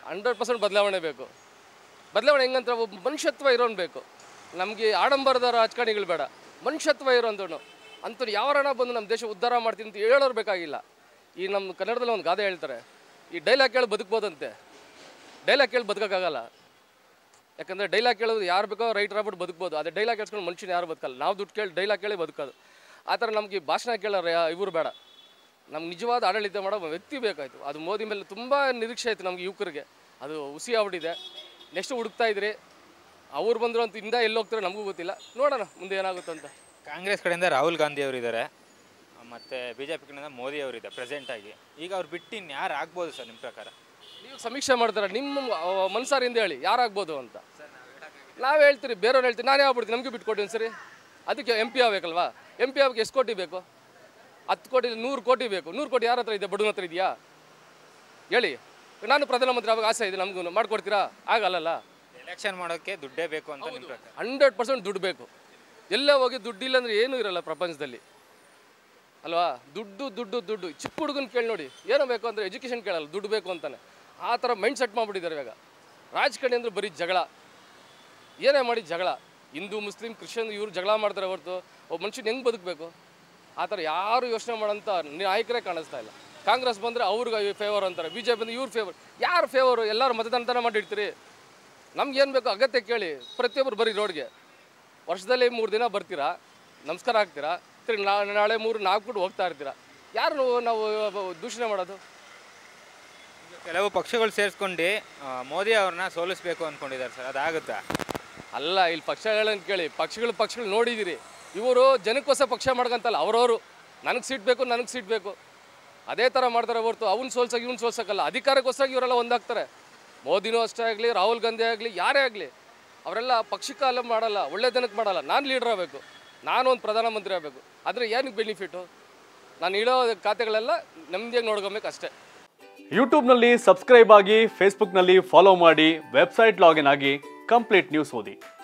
hundred percent ಬದಲಾವಣೆ ಬೇಕು ಬದಲಾವಣೆ ಹೆಂಗಂತ ಒಬ್ಬ ಮನುಷ್ಯತ್ವ ಇರೋನ್ ಬೇಕು ನಮಗೆ ಆಡಂಬರದ ರಾಜಕಾರಣಿಗಳು ಬೇಡ ಮನುಷ್ಯತ್ವ ಇರೋಂಥವ್ನು ಅಂಥವ್ರು ಯಾವರಣ ಬಂದು ನಮ್ಮ ದೇಶ ಉದ್ಧಾರ ಮಾಡ್ತೀನಿ ಅಂತ ಹೇಳೋರು ಬೇಕಾಗಿಲ್ಲ ಈ ನಮ್ಮ ಕನ್ನಡದಲ್ಲಿ ಒಂದು ಗಾದೆ ಹೇಳ್ತಾರೆ ಈ ಡೈಲಾಗ್ ಕೇಳಿ ಬದುಕ್ಬೋದಂತೆ ಡೈಲಾಗ್ ಕೇಳಿ ಬದುಕೋಕ್ಕಾಗಲ್ಲ ಯಾಕಂದರೆ ಡೈಲಾಗ್ ಕೇಳೋದು ಯಾರು ಬೇಕೋ ರೈಟರ್ ಆಗ್ಬಿಟ್ಟು ಬದುಕ್ಬೋದು ಅದೇ ಡೈಲಾಗ್ ಕೇಳಿಸ್ಕೊಂಡು ಮನುಷ್ಯನ ಯಾರು ಬದುಕಲ್ಲ ನಾವು ದುಡ್ಡು ಕೇಳಿ ಡೈಲಾಗ್ ಕೇಳಿ ಬದುಕೋದು ಆ ಥರ ನಮಗೆ ಈ ಭಾಷಣ ಕೇಳೋರು ಯಾ- ಇವ್ರು ಬೇಡ ನಮ್ಗೆ ನಿಜವಾದ ಆಡಳಿತ ಮಾಡೋ ಒಬ್ಬ ವ್ಯಕ್ತಿ ಬೇಕಾಯಿತು ಅದು ಮೋದಿ ಮೇಲೆ ತುಂಬ ನಿರೀಕ್ಷೆ ಆಯಿತು ನಮ್ಗೆ ಯುವಕರಿಗೆ ಅದು ಹುಸಿ ಆಗ್ಬಿಟ್ಟಿದೆ ನೆಕ್ಸ್ಟ್ ಹುಡುಕ್ತಾ ಇದ್ರಿ ಅವ್ರು ಬಂದರು ಅಂತ ಇಂದ ಎಲ್ಲಿ ಹೋಗ್ತಾರೆ ನಮಗೂ ಗೊತ್ತಿಲ್ಲ ನೋಡೋಣ ಮುಂದೆ ಏನಾಗುತ್ತೆ ಅಂತ ಕಾಂಗ್ರೆಸ್ ಕಡೆಯಿಂದ ರಾಹುಲ್ ಗಾಂಧಿ ಅವರು ಇದ್ದಾರೆ ಮತ್ತು ಬಿ ಜೆ ಪಿ ಕಡೆಯಿಂದ ಮೋದಿ ಅವರಿದೆ ಪ್ರೆಸೆಂಟ್ ಆಗಿ ಈಗ ಅವ್ರು ಬಿಟ್ಟು ಇನ್ನು ಯಾರು ಆಗ್ಬೋದು ಸರ್ ನಿಮ್ಮ ಪ್ರಕಾರ ನೀವು ಸಮೀಕ್ಷೆ ಮಾಡ್ತಾರೆ ನಿಮ್ಮ ಮನ್ಸಾರಿಂದ ಹೇಳಿ ಯಾರಾಗ್ಬೋದು ಅಂತ ನಾವು ಹೇಳ್ತೀರಿ ಬೇರೆಯವ್ರು ಹೇಳ್ತೀರಿ ನಾನೇ ಆಗ್ಬಿಡ್ತೀನಿ ನಮಗೆ ಬಿಟ್ಕೊಡಿ ಸರಿ ಅದಕ್ಕೆ ಎಂ ಪಿ ಆಗ್ಬೇಕಲ್ವಾ ಎಂ ಪಿ ಆಗಕ್ಕೆ ಎಷ್ಟು ಕೋಟಿ ಬೇಕು ಹತ್ತು ಕೋಟಿ ನೂರು ಕೋಟಿ ಬೇಕು ನೂರು ಕೋಟಿ ಯಾರ ಹತ್ರ ಇದೆ ಬಡವನ ಹತ್ರ ಇದೆಯಾ ಹೇಳಿ ನಾನು ಪ್ರಧಾನಮಂತ್ರಿ ಆವಾಗ ಆಸೆ ಇದೆ ನಮಗೂ ಮಾಡ್ಕೊಡ್ತೀರಾ ಆಗಲ್ಲಲ್ಲ ಎಲೆಕ್ಷನ್ ಮಾಡೋಕ್ಕೆ ದುಡ್ಡೇ ಬೇಕು ಅಂತ ನಿಮ್ಮ ಪ್ರಕಾರ ಹಂಡ್ರೆಡ್ ಪರ್ಸೆಂಟ್ ದುಡ್ಡು ಬೇಕು ಎಲ್ಲೇ ಹೋಗಿ ದುಡ್ಡು ಇಲ್ಲ ಅಂದ್ರೆ ಏನೂ ಇರಲ್ಲ ಪ್ರಪಂಚದಲ್ಲಿ ಅಲ್ವಾ ದುಡ್ಡು ದುಡ್ಡು ದುಡ್ಡು ಚಿಕ್ಕ ಹುಡುಗನ ಕೇಳಿ ನೋಡಿ ಏನೋ ಬೇಕು ಅಂದರೆ ಎಜುಕೇಷನ್ ಕೇಳಲ್ಲ ದುಡ್ಡು ಬೇಕು ಅಂತಾನೆ ಆ ಥರ ಮೈಂಡ್ ಸೆಟ್ ಮಾಡಿಬಿಟ್ಟಿದ್ದಾರೆ ಇವಾಗ ರಾಜಕಾರಣಿ ಅಂದ್ರೆ ಬರೀ ಜಗಳ ಏನೇ ಮಾಡಿ ಜಗಳ ಹಿಂದೂ ಮುಸ್ಲಿಂ ಕ್ರಿಶ್ಚಿಯನ್ ಇವ್ರು ಜಗಳ ಮಾಡ್ತಾರೆ ಹೊರತು ಒಬ್ಬ ಮನುಷ್ಯನ ಹೆಂಗೆ ಬದುಕಬೇಕು ಆ ಥರ ಯಾರು ಯೋಚನೆ ಮಾಡೋಂಥ ನಾಯಕರೇ ಕಾಣಿಸ್ತಾ ಇಲ್ಲ ಕಾಂಗ್ರೆಸ್ ಬಂದರೆ ಅವ್ರಿಗೆ ಫೇವರ್ ಅಂತಾರೆ ಬಿ ಜೆ ಪಿ ಬಂದ್ರೆ ಇವ್ರ ಫೇವರ್ ಯಾರು ಫೇವರು ಎಲ್ಲರೂ ಮತದಾನ ಮಾಡಿರ್ತೀರಿ ನಮ್ಗೆ ಏನು ಬೇಕು ಅಗತ್ಯ ಕೇಳಿ ಪ್ರತಿಯೊಬ್ಬರು ಬರೀ ರೋಡ್ಗೆ ವರ್ಷದಲ್ಲಿ ಮೂರು ದಿನ ಬರ್ತೀರಾ ನಮಸ್ಕಾರ ಹಾಕ್ತೀರಾ ತಿರ್ಗಿ ನಾ ನಾಳೆ ಮೂರು ನಾಲ್ಕು ಬಿಟ್ಟು ಹೋಗ್ತಾ ಇರ್ತೀರಾ ಯಾರು ನಾವು ದೂಷಣೆ ಮಾಡೋದು ಕೆಲವು ಪಕ್ಷಗಳು ಸೇರಿಸ್ಕೊಂಡು ಮೋದಿ ಅವ್ರನ್ನ ಸೋಲಿಸ್ಬೇಕು ಅಂದ್ಕೊಂಡಿದ್ದಾರೆ ಸರ್ ಅದಾಗುತ್ತಾ ಅಲ್ಲ ಇಲ್ಲಿ ಪಕ್ಷಗಳನ್ನ ಕೇಳಿ ಪಕ್ಷಗಳು ಪಕ್ಷಗಳು ನೋಡಿದ್ದೀರಿ ಇವರು ಜನಕ್ಕೋಸ್ಕರ ಪಕ್ಷ ಮಾಡ್ಕೊಂತಲ್ಲ ಅವರವರು ನನಗೆ ಸೀಟ್ ಬೇಕು ನನಗೆ ಸೀಟ್ ಬೇಕು ಅದೇ ಥರ ಮಾಡ್ತಾರೆ ಹೊರತು ಅವ್ನು ಸೋಲ್ಸಕ್ಕೆ ಇವ್ನು ಸೋಲ್ಸಕ್ಕಲ್ಲ ಅಧಿಕಾರಕ್ಕೋಸ್ಕರ ಇವರೆಲ್ಲ ಒಂದಾಗ್ತಾರೆ ಮೋದಿನೂ ಅಷ್ಟೇ ಆಗಲಿ ರಾಹುಲ್ ಗಾಂಧಿ ಆಗಲಿ ಯಾರೇ ಆಗಲಿ ಅವರೆಲ್ಲ ಪಕ್ಷಕ್ಕೆಲ್ಲ ಮಾಡಲ್ಲ ಒಳ್ಳೆತನಕ್ಕೆ ಮಾಡಲ್ಲ ನಾನು ಲೀಡರ್ ಆಗಬೇಕು ನಾನು ಒಂದು ಪ್ರಧಾನಮಂತ್ರಿ ಆಗಬೇಕು ಆದರೆ ಏನಕ್ಕೆ ಬೆನಿಫಿಟು ನಾನು ಇಡೋ ಖಾತೆಗಳೆಲ್ಲ ನೆಮ್ಮದಿಯಾಗಿ ನೋಡ್ಕೊಬೇಕು ಅಷ್ಟೇ ಯೂಟ್ಯೂಬ್ನಲ್ಲಿ ಸಬ್ಸ್ಕ್ರೈಬ್ ಆಗಿ ಫೇಸ್ಬುಕ್ನಲ್ಲಿ ಫಾಲೋ ಮಾಡಿ ವೆಬ್ಸೈಟ್ ಲಾಗಿನ್ ಆಗಿ ಕಂಪ್ಲೀಟ್ ನ್ಯೂಸ್ ಓದಿ